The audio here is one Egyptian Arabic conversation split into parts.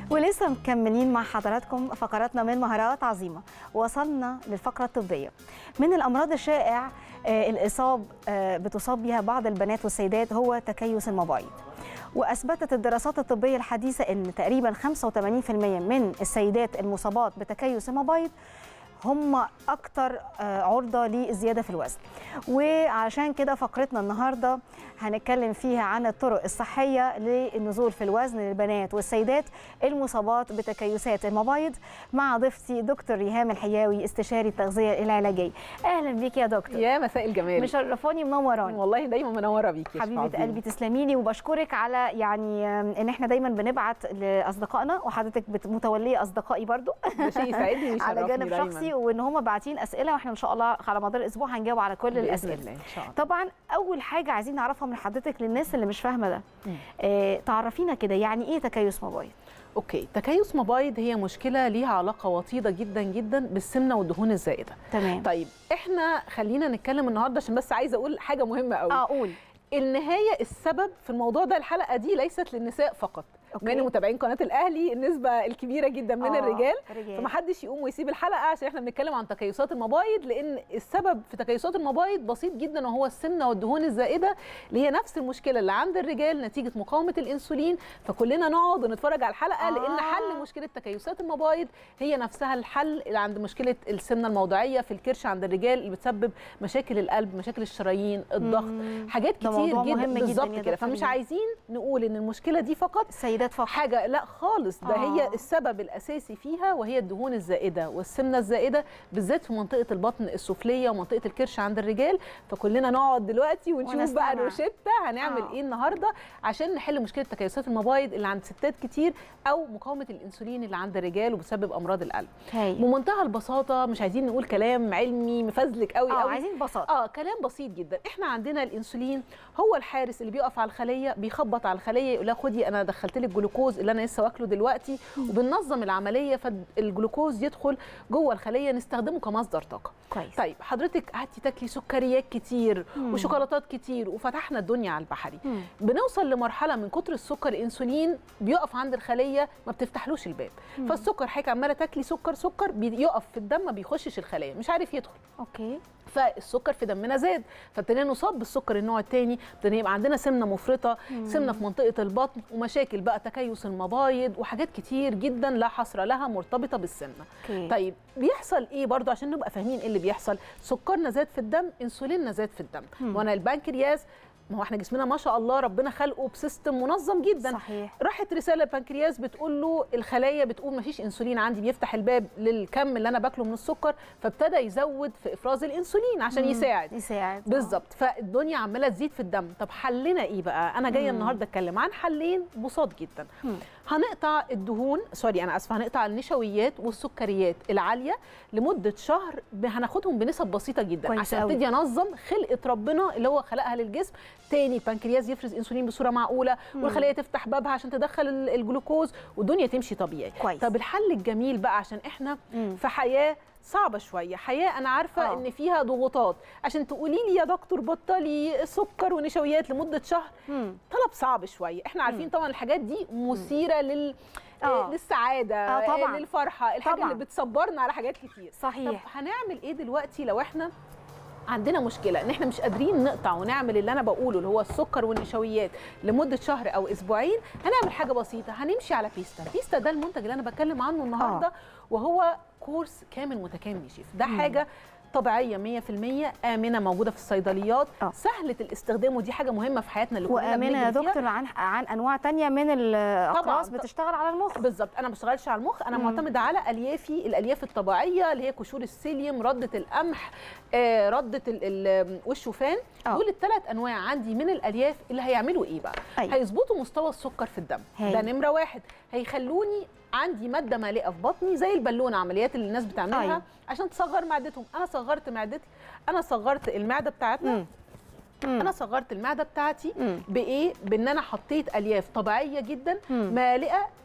ولسه مكملين مع حضراتكم فقراتنا من مهارات عظيمة وصلنا للفقرة الطبية من الأمراض الشائع آه، الإصاب آه، بتصاب بها بعض البنات والسيدات هو تكيس المبايض واثبتت الدراسات الطبيه الحديثه ان تقريبا 85% من السيدات المصابات بتكيس المبايض هم اكتر آه، عرضه للزياده في الوزن وعشان كده فقرتنا النهارده هنتكلم فيها عن الطرق الصحيه للنزول في الوزن للبنات والسيدات المصابات بتكيسات المبايض مع ضيفتي دكتور ريهام الحياوي استشاري التغذيه العلاجيه اهلا بيك يا دكتور يا مساء الجمال مشرفاني منوراني والله دايما منوره بيكي يا حبيبه شفاعة قلبي تسلمي لي وبشكرك على يعني آم، ان احنا دايما بنبعت لاصدقائنا وحضرتك بت- متوليه اصدقائي برضو ده شيء يسعدني ويشرفني على جانب دايماً. شخصي وان هم باعتين اسئله واحنا ان شاء الله على مدار الاسبوع هنجاوب على كل بإذن الاسئله الله ان شاء الله طبعا اول حاجه عايزين نعرفها من حضرتك للناس اللي مش فاهمه ده مم. آه تعرفينا كده يعني ايه تكيس مبايض اوكي تكيس مبايض هي مشكله ليها علاقه وطيده جدا جدا بالسمنه والدهون الزائده تمام طيب احنا خلينا نتكلم النهارده عشان بس عايزه اقول حاجه مهمه قوي اه قول النهايه السبب في الموضوع ده الحلقه دي ليست للنساء فقط أوكي. من متابعين قناه الاهلي النسبه الكبيره جدا من آه، الرجال رجال. فمحدش يقوم ويسيب الحلقه عشان احنا بنتكلم عن تكيسات المبايض لان السبب في تكيسات المبايض بسيط جدا وهو السمنه والدهون الزائده اللي هي نفس المشكله اللي عند الرجال نتيجه مقاومه الانسولين فكلنا نقعد ونتفرج على الحلقه آه. لان حل مشكله تكيسات المبايض هي نفسها الحل اللي عند مشكله السمنه الموضعيه في الكرش عند الرجال اللي بتسبب مشاكل القلب مشاكل الشرايين الضغط مم. حاجات ده كتير موضوع مهم جدا جداً بالظبط يا كده دكتور فمش ريم. عايزين نقول ان المشكله دي فقط السيدات فقط حاجه لا خالص ده آه. هي السبب الاساسي فيها وهي الدهون الزائده والسمنه الزائده بالذات في منطقه البطن السفليه ومنطقه الكرش عند الرجال فكلنا نقعد دلوقتي ونشوف ونستمع. بقى روشته هنعمل آه. ايه النهارده عشان نحل مشكله تكيسات المبايض اللي عند ستات كتير او مقاومه الانسولين اللي عند الرجال وبسبب امراض القلب هاي بمنتهى البساطه مش عايزين نقول كلام علمي مفزلك قوي اه قوي عايزين بساطه اه كلام بسيط جدا احنا عندنا الانسولين هو الحارس اللي بيقف على الخليه بيخبط على الخليه يقول لها خدي انا دخلت لك جلوكوز اللي انا لسه واكله دلوقتي وبننظم العمليه فالجلوكوز يدخل جوه الخليه نستخدمه كمصدر طاقه كويس طيب حضرتك قعدتي تاكلي سكريات كتير مم. وشوكولاتات كتير وفتحنا الدنيا على البحري مم. بنوصل لمرحله من كتر السكر الانسولين بيقف عند الخليه ما بتفتحلوش الباب مم. فالسكر حضرتك عماله تاكلي سكر سكر بيقف في الدم ما بيخشش الخليه مش عارف يدخل اوكي فالسكر في دمنا زاد فابتدينا نصاب بالسكر النوع الثاني ابتدينا يبقى عندنا سمنه مفرطه سمنه في منطقه البطن ومشاكل بقى تكيس المبايض وحاجات كتير جدا لا حصر لها مرتبطه بالسمنه اوكي طيب بيحصل ايه برضو عشان نبقى فاهمين ايه اللي بيحصل سكرنا زاد في الدم انسوليننا زاد في الدم مم. وانا البنكرياس ما هو احنا جسمنا ما شاء الله ربنا خلقه بسيستم منظم جدا صحيح راحت رساله البنكرياس بتقول له الخلايا بتقول مفيش انسولين عندي بيفتح الباب للكم اللي انا باكله من السكر فابتدى يزود في افراز الانسولين عشان مم. يساعد يساعد آه. بالظبط فالدنيا عماله تزيد في الدم طب حلنا ايه بقى انا جايه مم. النهارده اتكلم عن حلين بساط جدا مم. هنقطع الدهون سوري انا اسفه هنقطع النشويات والسكريات العاليه لمده شهر ب- هناخدهم بنسب بسيطه جدا كويس عشان أوي. ابتدي انظم خلقه ربنا اللي هو خلقها للجسم تاني البنكرياس يفرز انسولين بصوره معقوله مم. والخليه تفتح بابها عشان تدخل ال- الجلوكوز والدنيا تمشي طبيعي كويس. طب الحل الجميل بقى عشان احنا مم. في حياه صعبه شويه حياه انا عارفه آه. أوه. ان فيها ضغوطات عشان تقولي لي يا دكتور بطلي سكر ونشويات لمده شهر مم. طلب صعب شويه احنا عارفين طبعا الحاجات دي مثيره لل آه. للسعاده آه، طبعاً. للفرحه الحاجه طبعاً. اللي بتصبرنا على حاجات كتير طب صحيح هنعمل ايه دلوقتي لو احنا عندنا مشكله ان احنا مش قادرين نقطع ونعمل اللي انا بقوله اللي هو السكر والنشويات لمده شهر او اسبوعين هنعمل حاجه بسيطه هنمشي على بيستا بيستا ده المنتج اللي انا بتكلم عنه النهارده وهو كورس كامل متكامل يا شيف ده مم. حاجه طبيعيه 100% امنه موجوده في الصيدليات آه. سهله الاستخدام ودي حاجه مهمه في حياتنا اللي كلنا وامنه يا بنجري فيها. دكتور عن عن انواع تانية من الاقراص طبعاً. بتشتغل على المخ بالظبط انا ما بشتغلش على المخ انا مم. معتمده على اليافي الالياف الطبيعيه اللي هي قشور السيليوم رده القمح آه، رده ال- ال- والشوفان آه. دول الثلاث انواع عندي من الالياف اللي هيعملوا ايه بقى أيوة. هيظبطوا مستوى السكر في الدم هاي. ده نمره واحد هيخلوني عندي ماده مالئه في بطني زي البالونه عمليات اللي الناس بتعملها أيوة. عشان تصغر معدتهم انا صغرت معدتي انا صغرت المعده بتاعتنا مم. مم. انا صغرت المعده بتاعتي مم. بايه بان انا حطيت الياف طبيعيه جدا مم. مالئه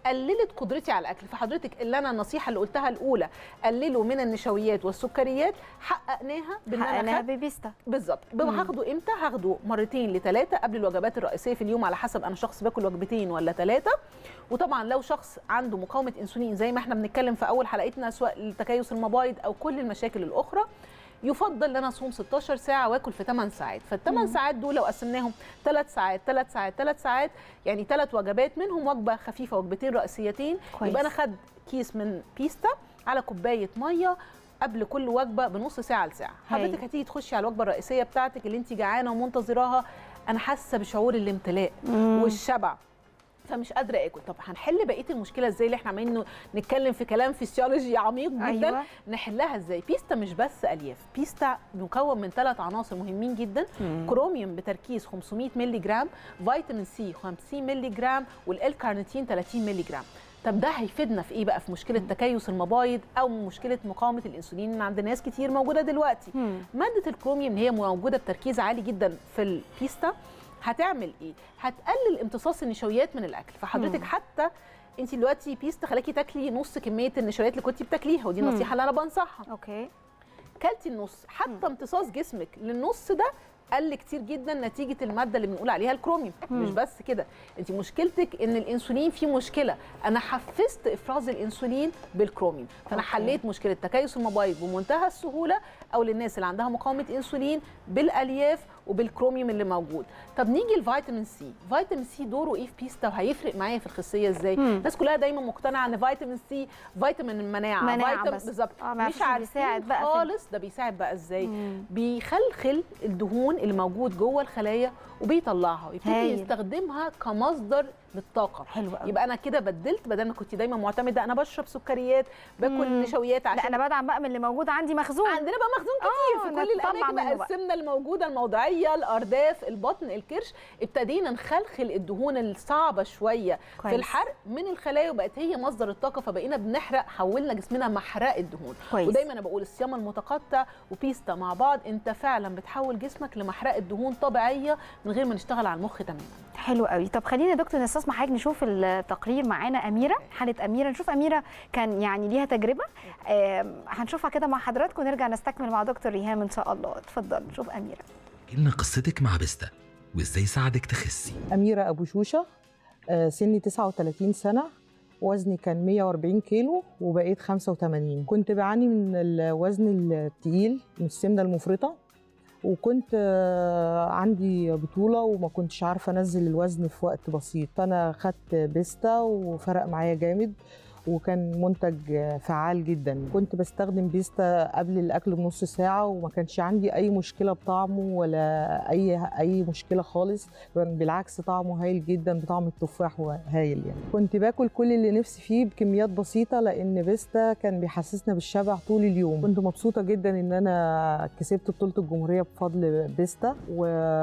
قللت قدرتي على الاكل فحضرتك اللي انا النصيحه اللي قلتها الاولى قللوا من النشويات والسكريات حققناها بان انا حققناها خدت ببيستا بالظبط مم. هاخده امتى هاخده مرتين لثلاثه قبل الوجبات الرئيسيه في اليوم على حسب انا شخص باكل وجبتين ولا ثلاثه وطبعا لو شخص عنده مقاومه انسولين زي ما احنا بنتكلم في اول حلقتنا سواء لتكيس المبايض او كل المشاكل الاخرى يفضل ان انا اصوم 16 ساعه واكل في 8 ساعات فالثمان ساعات دول لو قسمناهم 3 ساعات 3 ساعات 3 ساعات يعني ثلاث وجبات منهم وجبه خفيفه وجبتين رئيسيتين كويس. يبقى انا خد كيس من بيستا على كوبايه ميه قبل كل وجبه بنص ساعه لساعه هايل. حضرتك هتيجي تخشي على الوجبه الرئيسيه بتاعتك اللي انت جعانه ومنتظراها انا حاسه بشعور الامتلاء مم. والشبع فمش قادره اكل طب هنحل بقيه المشكله ازاي اللي احنا عمالين نتكلم في كلام فيسيولوجي عميق جدا أيوة. أيوة. نحلها ازاي بيستا مش بس الياف بيستا مكون من ثلاث عناصر مهمين جدا مم. كروميوم بتركيز 500 مللي جرام فيتامين سي 50 مللي جرام والال كارنيتين 30 مللي جرام طب ده هيفيدنا في ايه بقى في مشكله تكيس المبايض او مشكله مقاومه الانسولين عند ناس كتير موجوده دلوقتي مم. ماده الكروميوم هي موجوده بتركيز عالي جدا في البيستا هتعمل ايه هتقلل امتصاص النشويات من الاكل فحضرتك مم. حتى انت دلوقتي بيستا خلاكي تاكلي نص كميه النشويات اللي كنتي بتاكليها ودي مم. النصيحه اللي انا بنصحها اوكي كلتي النص حتى امتصاص جسمك للنص ده قل كتير جدا نتيجه الماده اللي بنقول عليها الكروميوم مم. مش بس كده انت مشكلتك ان الانسولين فيه مشكله انا حفزت افراز الانسولين بالكروميوم فانا أوكي. حليت مشكله تكيس المبايض بمنتهى السهوله او للناس اللي عندها مقاومه انسولين بالالياف وبالكروميوم اللي موجود طب نيجي لفيتامين سي فيتامين سي دوره ايه في بيستا وهيفرق معايا في الخصيه ازاي مم. الناس كلها دايما مقتنعه ان فيتامين سي فيتامين المناعه مناعة فيتامين بس. بالظبط آه، ما مش يعرفوش عارفين بيساعد بقى في- خالص ده بيساعد بقى ازاي مم. بيخلخل الدهون اللي موجود جوه الخلايا وبيطلعها ويبتدي هايل. يستخدمها كمصدر للطاقه حلو قوي يبقى انا كده بدلت بدل ما كنت دايما معتمده انا بشرب سكريات باكل مم. نشويات لا عشان انا بدعم بقى من اللي موجود عندي مخزون عندنا بقى مخزون كتير في آه، كل نطلع الاماكن منه بقى بقى. السمنه الموجوده الموضعيه الارداف البطن الكرش ابتدينا نخلخل الدهون الصعبه شويه كويس. في الحرق من الخلايا وبقت هي مصدر الطاقه فبقينا بنحرق حولنا جسمنا محرق الدهون كويس. ودايما انا بقول الصيام المتقطع وبيستا مع بعض انت فعلا بتحول جسمك لمحرقه دهون طبيعيه من غير ما نشتغل على المخ تماما حلو قوي طب خلينا يا دكتور نستسمح حضرتك نشوف التقرير معانا اميره حاله اميره نشوف اميره كان يعني ليها تجربه آم، هنشوفها كده مع حضراتكم ونرجع نستكمل مع دكتور ريهام ان شاء الله اتفضل نشوف اميره لنا قصتك مع بيستا وازاي ساعدك تخسي أميرة أبو شوشة آه، سني 39 سنة وزني كان 140 كيلو وبقيت 85 كنت بعاني من الوزن التقيل من السمنة المفرطة وكنت آه، عندي بطولة وما كنتش عارفة أنزل الوزن في وقت بسيط فأنا خدت بيستا وفرق معايا جامد وكان منتج آه، فعال جدا كنت بستخدم بيستا قبل الأكل بنص ساعة وما كانش عندي أي مشكلة بطعمه ولا أي أي مشكلة خالص كان بالعكس طعمه هايل جدا بطعم التفاح هايل يعني كنت باكل كل اللي نفسي فيه بكميات بسيطه لان بيستا كان بيحسسنا بالشبع طول اليوم كنت مبسوطه جدا ان انا كسبت بطوله الجمهوريه بفضل بيستا و...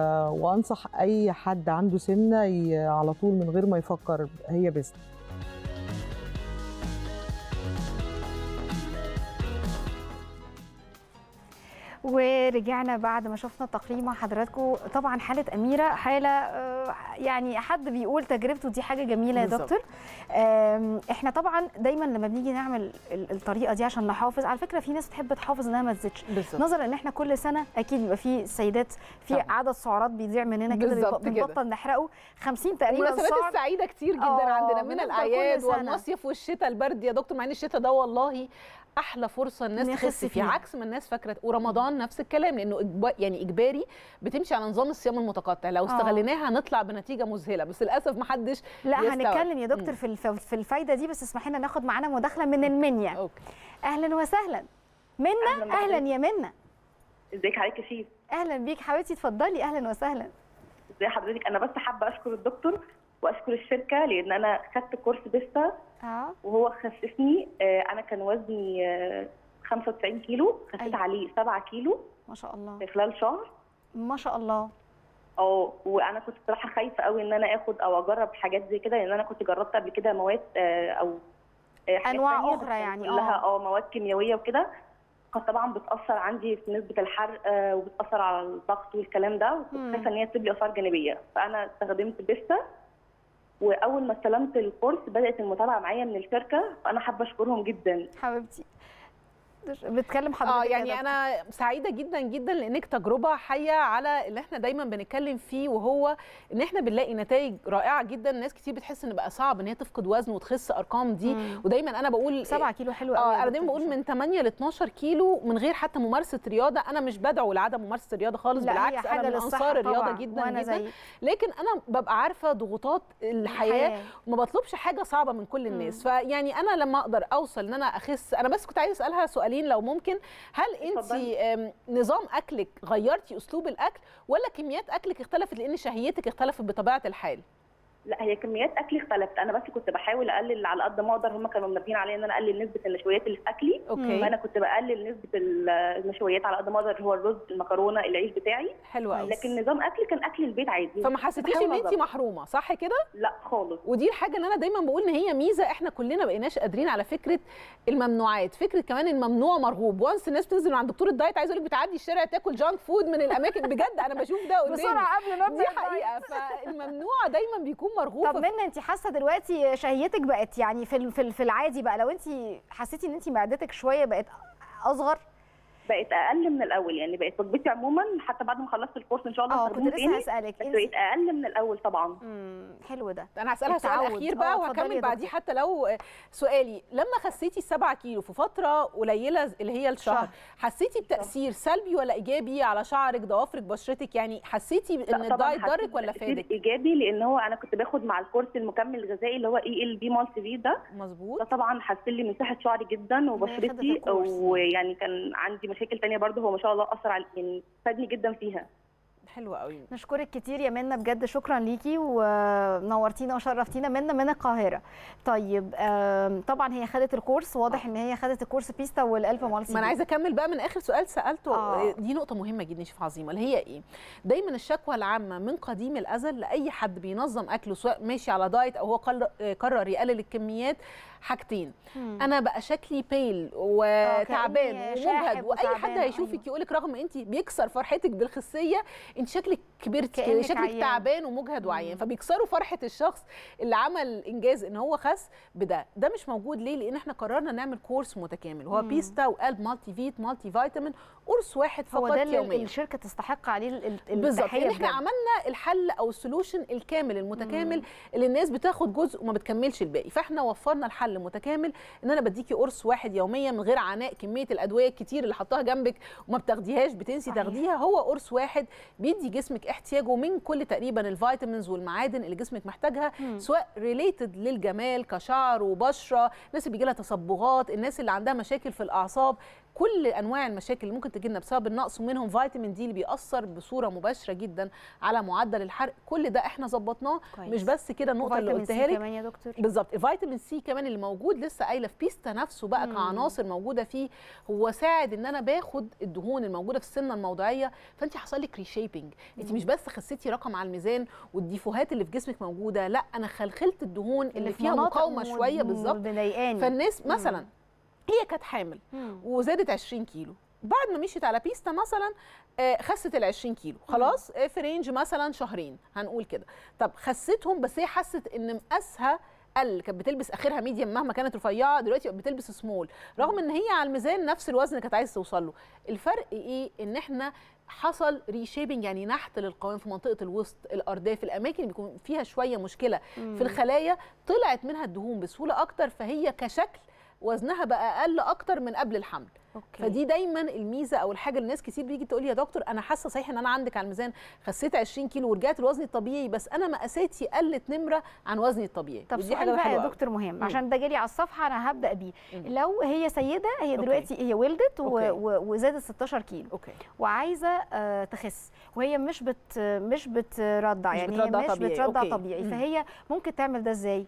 وانصح اي حد عنده سمنه ي... على طول من غير ما يفكر هي بيستا ورجعنا بعد ما شفنا التقرير مع حضراتكم طبعا حاله اميره حاله آه، يعني حد بيقول تجربته دي حاجه جميله يا بالظبط. دكتور آم، احنا طبعا دايما لما بنيجي نعمل ال- الطريقه دي عشان نحافظ على فكره في ناس تحب تحافظ انها ما تزيدش بالظبط نظرا ان احنا كل سنه اكيد بيبقى في سيدات في طبعاً. عدد سعرات بيضيع مننا كده بالظبط بيبقى- كده. بنبطل نحرقه 50 تقريبا المناسبات سعر السعيده كتير جدا آه، عندنا من بنفضل كل الاعياد سنة. والمصيف والشتاء البرد يا دكتور مع ان الشتاء ده والله احلى فرصه الناس نخس تخس فيه فيها. عكس ما الناس فاكره ورمضان نفس الكلام لانه إجبا- يعني اجباري بتمشي على نظام الصيام المتقطع لو آه. استغليناها هنطلع بنتيجه مذهله بس للاسف ما حدش لا بيستوعب. هنتكلم يا دكتور مم. في الف- في الفايده دي بس اسمحي لنا ناخد معانا مداخله من المنيا اوكي اهلا وسهلا منا أهلاً اهلا بحضرتك. يا منا ازيك عليك يا شيف اهلا بيك حبيبتي اتفضلي اهلا وسهلا ازي حضرتك انا بس حابه اشكر الدكتور واشكر الشركه لان انا خدت كورس بيستا اه وهو خسسني آه، انا كان وزني آه، 95 كيلو خسيت أيوة. عليه 7 كيلو ما شاء الله في خلال شهر ما شاء الله اه وانا كنت صراحه خايفه قوي ان انا اخد او اجرب حاجات زي كده لان انا كنت جربت قبل كده مواد آه، او آه، حاجات أنواع تانية، أخرى بس كانت يعني، كلها آه. اه مواد كيميائيه وكده كانت طبعا بتاثر عندي في نسبه الحرق آه، وبتاثر على الضغط والكلام ده مم. وكنت خايفه ان هي تسيب لي اثار جانبيه فانا استخدمت بيستا واول ما استلمت الكورس بدات المتابعه معايا من الشركه فانا حابه اشكرهم جدا حبيبتي بتكلم حضرتك اه يا يعني دكتور. انا سعيده جدا جدا لانك تجربه حيه على اللي احنا دايما بنتكلم فيه وهو ان احنا بنلاقي نتائج رائعه جدا ناس كتير بتحس ان بقى صعب ان هي تفقد وزن وتخس ارقام دي مم. ودايما انا بقول 7 كيلو حلو قوي اه انا دايما بقول من 8 ل 12 كيلو من غير حتى ممارسه رياضه انا مش بدعو لعدم ممارسه الرياضه خالص لا بالعكس هي انا حاجه من للصحه انصار الرياضه طبعاً، جدا وانا جدا زي لكن انا ببقى عارفه ضغوطات الحياه الحياة. وما بطلبش حاجه صعبه من كل الناس فيعني انا لما اقدر اوصل ان انا اخس انا بس كنت عايزه اسالها سؤالين لو ممكن هل انت اتفضلي. نظام اكلك غيرتي اسلوب الاكل ولا كميات اكلك اختلفت لان شهيتك اختلفت بطبيعه الحال لا هي كميات اكلي اختلفت انا بس كنت بحاول اقلل على قد ما اقدر هم كانوا منبهين عليا ان انا اقلل نسبه النشويات اللي في اكلي اوكي فانا كنت بقلل نسبه النشويات على قد ما اقدر اللي هو الرز المكرونه العيش بتاعي حلو قوي لكن نظام اكلي كان اكل البيت عادي فما حسيتيش ان بحاول انت أظبط. محرومه صح كده لا خالص ودي الحاجه اللي انا دايما بقول ان هي ميزه احنا كلنا بقيناش قادرين على فكره الممنوعات فكره كمان الممنوع مرغوب وانس الناس بتنزل من عند دكتور الدايت عايز اقول لك بتعدي الشارع تاكل جانك فود من الاماكن بجد انا بشوف ده قدامي بسرعه قبل ما دي ابدا حقيقه فالممنوع دايما بيكون مرغوب طب منى انت حاسه دلوقتي شهيتك بقت يعني في ال- في ال- في العادي بقى لو انت حسيتي ان انت معدتك شويه بقت اصغر بقت اقل من الاول يعني بقت وجبتي عموما حتى بعد ما خلصت الكورس ان شاء الله اه هستخدمه كنت لسه تاني هسالك بس انت بقيت اقل من الاول طبعا مم، حلو ده انا هسالها سؤال التعود. اخير اه، بقى اتفضلي يا وهكمل بعديه دكتور. حتى لو سؤالي لما خسيتي السبعة كيلو في فتره قليله اللي هي الشهر شهر. حسيتي بتاثير سلبي ولا ايجابي على شعرك ضوافرك بشرتك يعني حسيتي لا ان طبعاً الدايت حسيت ضرك ولا بتأثير فادك ايجابي لان هو انا كنت باخد مع الكورس المكمل الغذائي اللي هو اي ال بي مالتي في ده مظبوط ده طبعا حسن لي من صحه شعري جدا خدت وبشرتي الكورس. ويعني كان عندي مشاكل تانية برضه هو ما شاء الله اثر على يعني فادني جدا فيها حلوه قوي نشكرك كتير يا منى بجد شكرا ليكي ونورتينا وشرفتينا منى من القاهره طيب آم، طبعا هي خدت الكورس واضح ان هي خدت الكورس بيستا والالف مالسي ما انا عايزه اكمل بقى من اخر سؤال سالته آه. دي نقطه مهمه جدا شيف عظيمه اللي هي ايه دايما الشكوى العامه من قديم الازل لاي حد بينظم اكله سواء ماشي على دايت او هو قرر, قرر يقلل الكميات حاجتين مم. انا بقى شكلي بيل وتعبان كأني ومجهد شاحب واي حد وتعبان، هيشوفك أيوة. يقولك رغم انت بيكسر فرحتك بالخسيه انت شكلك كبرت كأنك شكلك عيان. تعبان ومجهد وعيان مم. فبيكسروا فرحه الشخص اللي عمل انجاز ان هو خس بده ده مش موجود ليه لان احنا قررنا نعمل كورس متكامل هو مم. بيستا وقلب مالتي فيت مالتي فيتامين قرص واحد هو فقط ده اللي يوميا الشركه تستحق عليه ال- ال- بالظبط التحيه يعني احنا بجد. عملنا الحل او السولوشن الكامل المتكامل مم. اللي الناس بتاخد جزء وما بتكملش الباقي فاحنا وفرنا الحل متكامل ان انا بديكي قرص واحد يوميا من غير عناء كميه الادويه الكتير اللي حطاها جنبك وما بتاخديهاش بتنسي صحيح. تاخديها هو قرص واحد بيدي جسمك احتياجه من كل تقريبا الفيتامينز والمعادن اللي جسمك محتاجها مم. سواء ريليتد للجمال كشعر وبشره الناس اللي بيجي لها تصبغات الناس اللي عندها مشاكل في الاعصاب كل انواع المشاكل اللي ممكن تجيلنا بسبب النقص ومنهم فيتامين دي اللي بيأثر بصوره مباشره جدا على معدل الحرق كل ده احنا ظبطناه كويس. مش بس كده النقطه اللي وفيتامين سي قلتها لك كمان يا دكتور بالظبط الفيتامين سي كمان اللي موجود لسه قايله في بيستا نفسه بقى مم. كعناصر موجوده فيه هو ساعد ان انا باخد الدهون الموجوده في السنه الموضعيه فانت حصل لك ريشيبنج انت مش بس خسيتي رقم على الميزان والديفوهات اللي في جسمك موجوده لا انا خلخلت الدهون اللي, في فيها مناطق مقاومه م- شويه م- بالظبط مضايقاني فالناس مم. مثلا هي كانت حامل مم. وزادت 20 كيلو بعد ما مشيت على بيستا مثلا آه، خست ال 20 كيلو خلاص آه، في رينج مثلا شهرين هنقول كده طب خستهم بس هي حست ان مقاسها قل كانت بتلبس اخرها ميديم مهما كانت رفيعه دلوقتي بقت بتلبس سمول رغم ان هي على الميزان نفس الوزن اللي كانت عايزه توصل له الفرق ايه ان احنا حصل ريشيبنج يعني نحت للقوام في منطقه الوسط الارداف الاماكن اللي بيكون فيها شويه مشكله في الخلايا طلعت منها الدهون بسهوله اكتر فهي كشكل وزنها بقى اقل اكتر من قبل الحمل اوكي فدي دايما الميزه او الحاجه اللي الناس كتير بيجي تقول لي يا دكتور انا حاسه صحيح ان انا عندك على الميزان خسيت 20 كيلو ورجعت لوزني الطبيعي بس انا مقاساتي قلت نمره عن وزني الطبيعي طب ودي سؤال حاجه بقى حلوه يا أوي. دكتور مهم مم. عشان ده جالي على الصفحه انا هبدا بيه مم. لو هي سيده هي أوكي. دلوقتي هي ولدت و... أوكي. و... وزادت 16 كيلو اوكي وعايزه آه، تخس وهي مش بت مش بترضع مش يعني بترضع هي مش طبيعي. بترضع أوكي. طبيعي مم. فهي ممكن تعمل ده ازاي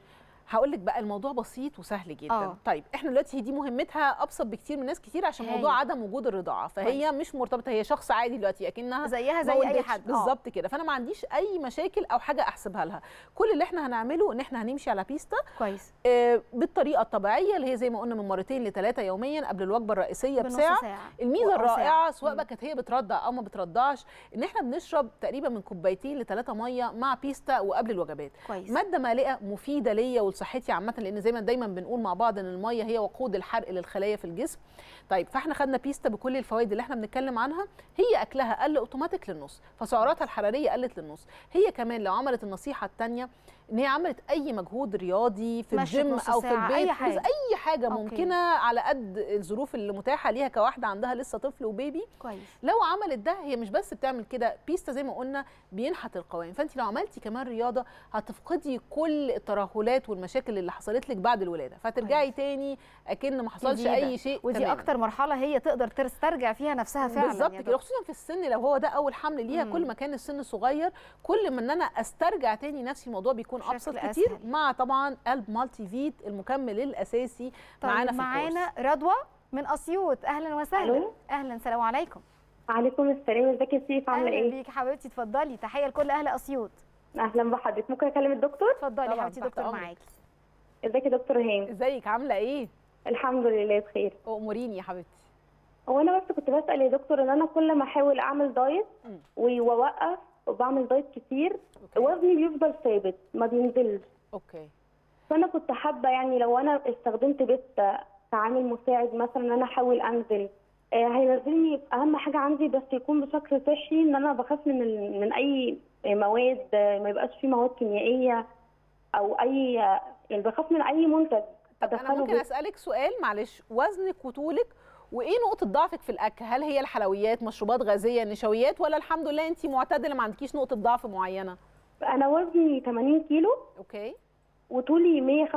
هقول لك بقى الموضوع بسيط وسهل جدا آه. أوه. طيب احنا دلوقتي هي دي مهمتها ابسط بكتير من ناس كتير عشان هايل. موضوع عدم وجود الرضاعه فهي كويس. مش مرتبطه هي شخص عادي دلوقتي اكنها زيها ما زي اي ولدتش. حد آه. بالظبط كده فانا ما عنديش اي مشاكل او حاجه احسبها لها كل اللي احنا هنعمله ان احنا هنمشي على بيستا كويس آه، بالطريقه الطبيعيه اللي هي زي ما قلنا من مرتين لثلاثه يوميا قبل الوجبه الرئيسيه بنص بساعه ساعة. الميزه أو الرائعه ساعة. سواء مم. بقى كانت هي بترضع او ما بترضعش ان احنا بنشرب تقريبا من كوبايتين لثلاثه ميه مع بيستا وقبل الوجبات كويس ماده مالئه مفيده ليا ولصحتي عامه لان زي ما دايما بنقول مع بعض ان الميه هي وقود الحرق للخلايا في الجسم طيب فاحنا خدنا بيستا بكل الفوائد اللي احنا بنتكلم عنها هي اكلها قل اوتوماتيك للنص فسعراتها الحراريه قلت للنص هي كمان لو عملت النصيحه الثانيه ان هي عملت اي مجهود رياضي في مشيت الجيم نص او في ساعة، البيت أي بس حاجة. اي حاجه أوكي. ممكنه على قد الظروف اللي متاحه ليها كواحده عندها لسه طفل وبيبي كويس لو عملت ده هي مش بس بتعمل كده بيستا زي ما قلنا بينحت القوام فانت لو عملتي كمان رياضه هتفقدي كل الترهلات والمشاكل اللي حصلت لك بعد الولاده فترجعي كويس. تاني اكن ما حصلش جديدة. اي شيء ودي تماماً. اكتر مرحله هي تقدر تسترجع فيها نفسها فعلا بالظبط يا كده دكتور. خصوصا في السن لو هو ده اول حمل ليها مم. كل ما كان السن صغير كل ما ان انا استرجع تاني نفسي الموضوع بيكون بشكل ابسط أسهل. كتير مع طبعا قلب مالتي فيت المكمل الاساسي معانا طيب في الكورس معانا رضوى من اسيوط اهلا وسهلا ألو. اهلا السلام عليكم عليكم السلام ازيك يا سيف عامله اهلا ايه؟ بيك حبيبتي اتفضلي تحيه لكل اهل اسيوط اهلا بحضرتك ممكن اكلم الدكتور؟ اتفضلي طبعاً، حبيبتي تحت دكتور أمرك. معاكي ازيك يا دكتور هاني؟ ازيك عامله ايه الحمد لله بخير اموريني يا حبيبتي هو انا بس كنت بسال يا دكتور ان انا كل ما احاول اعمل دايت مم. واوقف وبعمل دايت كتير أوكي. وزني بيفضل ثابت ما بينزلش اوكي فانا كنت حابه يعني لو انا استخدمت بيت كعامل مساعد مثلا ان انا احاول انزل آه، هينزلني اهم حاجه عندي بس يكون بشكل صحي ان انا بخاف من ال- من اي مواد آه، ما يبقاش فيه مواد كيميائيه او اي يعني بخاف من اي منتج طب انا أدخله ممكن جسمي. اسالك سؤال معلش وزنك وطولك وايه نقطه ضعفك في الاكل هل هي الحلويات مشروبات غازيه نشويات ولا الحمد لله انت معتدله ما عندكيش نقطه ضعف معينه انا وزني 80 كيلو اوكي وطولي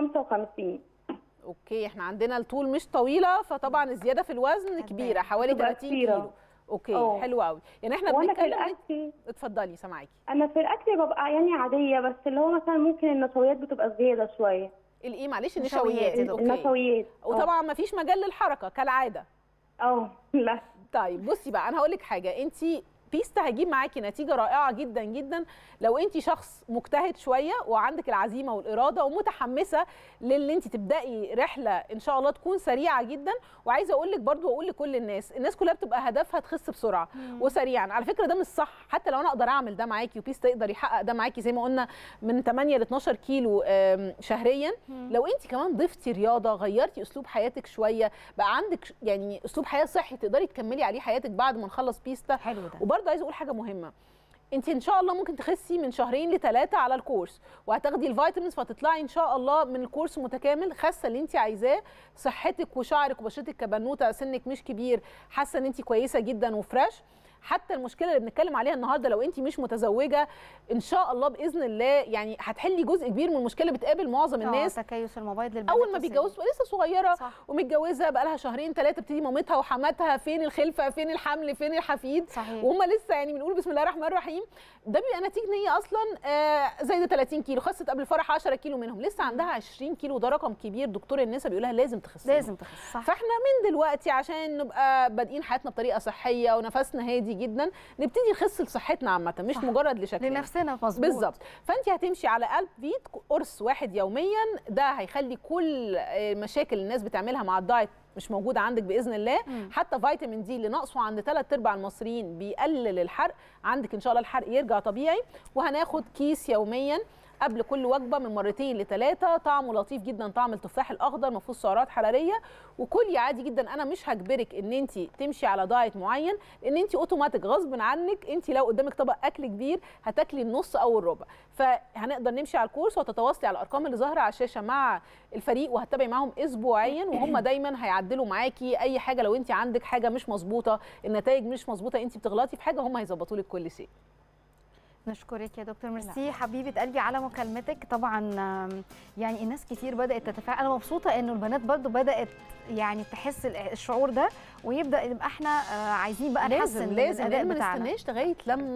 155 اوكي احنا عندنا الطول مش طويله فطبعا الزياده في الوزن هتبان. كبيره حوالي بتبقى 30 كتيرة. كيلو اوكي اه. حلو قوي يعني احنا وانا في بنتكلم الاكل اتفضلي سامعاكي انا في الاكل ببقى يعني عاديه بس اللي هو مثلا ممكن النشويات بتبقى زياده شويه الايه معلش نشويات النشويات يا دكتور. اوكي النشويات اه. وطبعا ما فيش مجال للحركه كالعاده اه لا طيب بصي بقى انا هقول لك حاجه انت بيستا هيجيب معاكي نتيجه رائعه جدا جدا لو انت شخص مجتهد شويه وعندك العزيمه والاراده ومتحمسه للي انت تبداي رحله ان شاء الله تكون سريعه جدا وعايزه اقول لك برضو واقول لكل الناس الناس كلها بتبقى هدفها تخس بسرعه وسريعا على فكره ده مش صح حتى لو انا اقدر اعمل ده معاكي وبيستا يقدر يحقق ده معاكي زي ما قلنا من 8 ل 12 كيلو آم، شهريا لو انت كمان ضفتي رياضه غيرتي اسلوب حياتك شويه بقى عندك ش- يعني اسلوب حياه صحي تقدري تكملي عليه حياتك بعد ما نخلص بيستا حلو ده وبرضه عايزه اقول حاجه مهمه انت ان شاء الله ممكن تخسي من شهرين لثلاثه على الكورس وهتاخدي الفيتامينز فتطلعي ان شاء الله من الكورس متكامل خاسه اللي انت عايزاه صحتك وشعرك وبشرتك كبنوته سنك مش كبير حاسه ان انت كويسه جدا وفريش حتى المشكله اللي بنتكلم عليها النهارده لو انت مش متزوجه ان شاء الله باذن الله يعني هتحلي جزء كبير من المشكله اللي بتقابل معظم اه الناس تكيس المبيض للبنات اول ما والسيدات. بيتجوزوا بتبقى لسه صغيره صح ومتجوزه بقى لها شهرين ثلاثه بتيجي مامتها وحماتها فين الخلفه فين الحمل فين الحفيد صحيح وهم لسه يعني بنقول بسم الله الرحمن الرحيم ده بيبقى نتيجه ان هي اصلا آه زايده 30 كيلو خست قبل الفرح 10 كيلو منهم لسه عندها 20 كيلو ده رقم كبير دكتور النساء بيقول لها لازم تخسي لازم تخس صح فاحنا من دلوقتي عشان نبقى بادئين حياتنا بطريقه صحيه ونفسنا هادي جدا نبتدي نخس لصحتنا عامه مش صح. مجرد لشكلنا لنفسنا مظبوط بالظبط فانت هتمشي على قلب فيت قرص واحد يوميا ده هيخلي كل آه، مشاكل الناس بتعملها مع الدايت مش موجوده عندك باذن الله مم. حتى فيتامين دي اللي ناقصه عند ثلاث ارباع المصريين بيقلل الحرق عندك ان شاء الله الحرق يرجع طبيعي وهناخد كيس يوميا قبل كل وجبه من مرتين لثلاثه طعمه لطيف جدا طعم التفاح الاخضر ما فيهوش سعرات حراريه وكلي عادي جدا انا مش هجبرك ان انت تمشي على دايت معين لان انت اوتوماتيك غصب عنك انت لو قدامك طبق اكل كبير هتاكلي النص او الربع فهنقدر نمشي على الكورس وتتواصلي على الارقام اللي ظاهره على الشاشه مع الفريق وهتتابعي معاهم اسبوعيا وهم دايما هيعدلوا معاكي اي حاجه لو انت عندك حاجه مش مظبوطه النتائج مش مظبوطه انت بتغلطي في حاجه هم هيظبطوا لك كل شيء نشكرك يا دكتور ميرسي حبيبه قلبي على مكالمتك طبعا آم، يعني الناس كتير بدات تتفاعل انا مبسوطه انه البنات برضو بدات يعني تحس ال- الشعور ده ويبدا يبقى احنا آه، عايزين بقى لازم نحسن من لازم الاداء لازم ما بتاعنا نستناش لغايه لما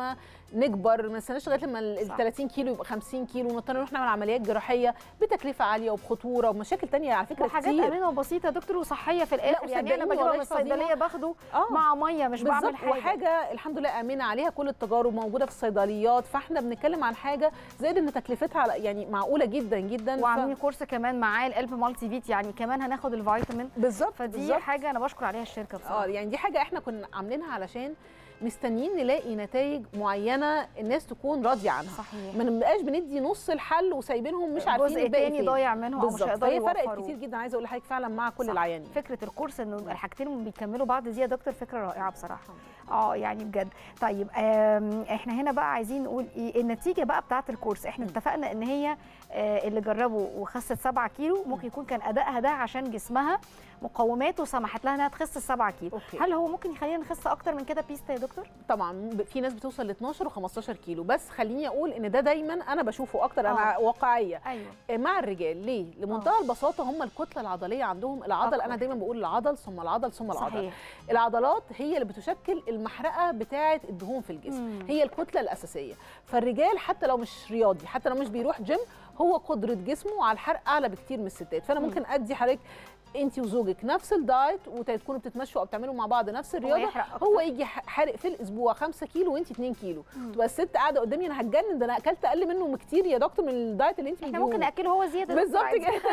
نكبر ما نستناش لغايه لما ال صح. 30 كيلو يبقى 50 كيلو ونضطر نروح نعمل عمليات جراحيه بتكلفه عاليه وبخطوره ومشاكل تانية على فكره وحاجات كتير امنه وبسيطه يا دكتور وصحيه في الاخر يعني انا وصدقيني بجيبها من والله عظيمة. الصيدليه باخده اه مع ميه مش بعمل بالظبط حاجه وحاجه الحمد لله امنه عليها كل التجارب موجوده في الصيدليات فاحنا بنتكلم عن حاجه زائد ان تكلفتها على- يعني معقوله جدا جدا ف- وعاملين كورس كمان معاه القلب مالتي فيت يعني كمان هناخد الفيتامين بالظبط فدي بالظبط. حاجه انا بشكر عليها الشركه اه بصراحه يعني دي حاجه احنا كنا عاملينها علشان مستنيين نلاقي نتائج معينه الناس تكون راضيه عنها صحيح ما نبقاش بندي نص الحل وسايبينهم مش عارفين جزء الباقي تاني فين. ضايع منهم او مش بالظبط هيقدروا فهي فرقت يوفروه. كتير جدا عايزه اقول لحضرتك فعلا مع كل صح. العيانين فكره الكورس انه الحاجتين بيكملوا بعض دي يا دكتور فكره رائعه بصراحه اه يعني بجد طيب آم، احنا هنا بقى عايزين نقول ايه النتيجه بقى بتاعه الكورس احنا مم. اتفقنا ان هي آه، اللي جربوا وخست 7 كيلو ممكن يكون كان ادائها ده عشان جسمها مقوماته سمحت لها انها تخس 7 كيلو أوكي. هل هو ممكن يخلينا نخس اكتر من كده بيستا يا دكتور طبعا ب- في ناس بتوصل ل 12 و15 كيلو بس خليني اقول ان ده دايما انا بشوفه اكتر انا واقعيه ايوه مع الرجال ليه لمنتهى البساطه هم الكتله العضليه عندهم العضل أكبر. انا دايما بقول العضل ثم العضل ثم العضل صحيح العضلات هي اللي بتشكل المحرقه بتاعه الدهون في الجسم مم. هي الكتله الاساسيه فالرجال حتى لو مش رياضي حتى لو مش بيروح جيم هو قدره جسمه على الحرق اعلى بكتير من الستات فانا مم. ممكن ادي حضرتك انت وزوجك نفس الدايت وتكونوا بتتمشوا او بتعملوا مع بعض نفس الرياضه يحرق أكتر. هو يجي ح- حارق في الاسبوع 5 كيلو وانت 2 كيلو مم. تبقى الست قاعده قدامي انا هتجنن ده انا اكلت اقل منه كتير يا دكتور من الدايت اللي انت احنا ممكن ناكله هو زياده يا دكتور بالظبط عادي. كده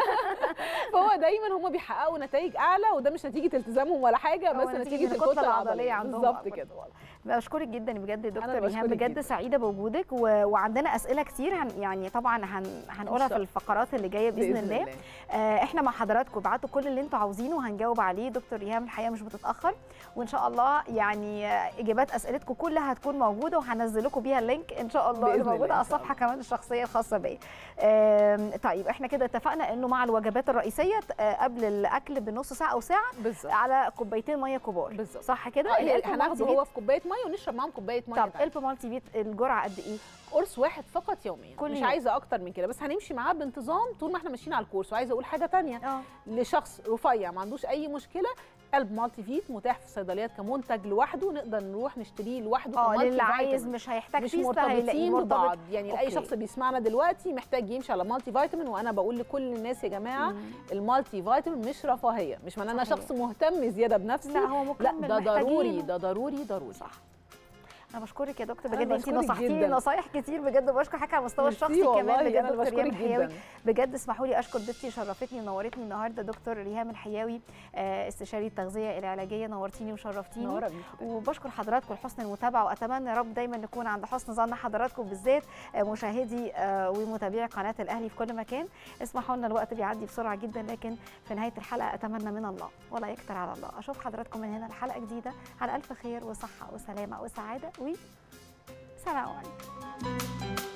فهو دايما هم بيحققوا نتائج اعلى وده مش نتيجه التزامهم ولا حاجه هو بس نتيجة نتيجه إن الكتله العضليه عندهم بالظبط أكبر. كده بشكرك جدا بجد يا دكتور أنا ريهام بشكرك بجد جداً. سعيده بوجودك و... وعندنا اسئله كتير هن... يعني طبعا هن... هنقولها في شاء الله. الفقرات اللي جايه باذن, الله, آه احنا مع حضراتكم ابعتوا كل اللي انتوا عاوزينه وهنجاوب عليه دكتور ريهام الحقيقه مش بتتاخر وان شاء الله يعني آه، اجابات اسئلتكم كلها هتكون موجوده وهنزل لكم بيها اللينك ان شاء الله بإذن اللي الله موجوده إن على شاء الصفحه كمان الشخصيه الخاصه بيا آم، طيب احنا كده اتفقنا انه مع الوجبات الرئيسيه آه، قبل الاكل بنص ساعه او ساعه بالظبط على كوبايتين ميه كبار بالظبط. صح كده آه، القلب هناخده مالتي هو في كوبايه ميه ونشرب معاهم كوبايه ميه طب تانية. الب مالتي فيت الجرعه قد ايه؟ قرص واحد فقط يوميا كل مش يوم. عايزه اكتر من كده بس هنمشي معاه بانتظام طول ما احنا ماشيين على الكورس وعايزه اقول حاجه تانية اه لشخص رفيع ما عندوش اي مشكله قلب مالتي فيت متاح في الصيدليات كمنتج لوحده نقدر نروح نشتريه لوحده اه كمالتي للي عايز فيتامين. مش هيحتاج مش فيستا هيلاقي مرتبطين مرتبط. ببعض يعني لاي أوكي. شخص بيسمعنا دلوقتي محتاج يمشي على مالتي فيتامين وانا بقول لكل الناس يا جماعه مم. المالتي فيتامين مش رفاهيه مش معناه انا صحيح. شخص مهتم زياده بنفسي لا هو لا مكمل ده ضروري محتاجينه. ده ضروري ضروري صح انا بشكرك يا دكتور أنا بجد انت بشكرك نصحتيني جداً. نصايح كتير بجد بشكر حضرتك على المستوى ميرسي الشخصي كمان والله، بجد أنا دكتور ريهام بشكرك الحياوي جداً. بجد اسمحوا لي اشكر ضيفتي شرفتني ونورتني النهارده دكتور ريهام الحياوي آه، استشاري التغذيه العلاجيه نورتيني وشرفتيني نورة بيكي. وبشكر حضراتكم لحسن المتابعه واتمنى يا رب دايما نكون عند حسن ظن حضراتكم بالذات آه، مشاهدي آه، ومتابعي قناه الاهلي في كل مكان اسمحوا لنا الوقت بيعدي بسرعه جدا لكن في نهايه الحلقه اتمنى من الله ولا يكتر على الله اشوف حضراتكم من هنا الحلقه جديده على الف خير وصحه وسلامه وسعاده و سلام عليكم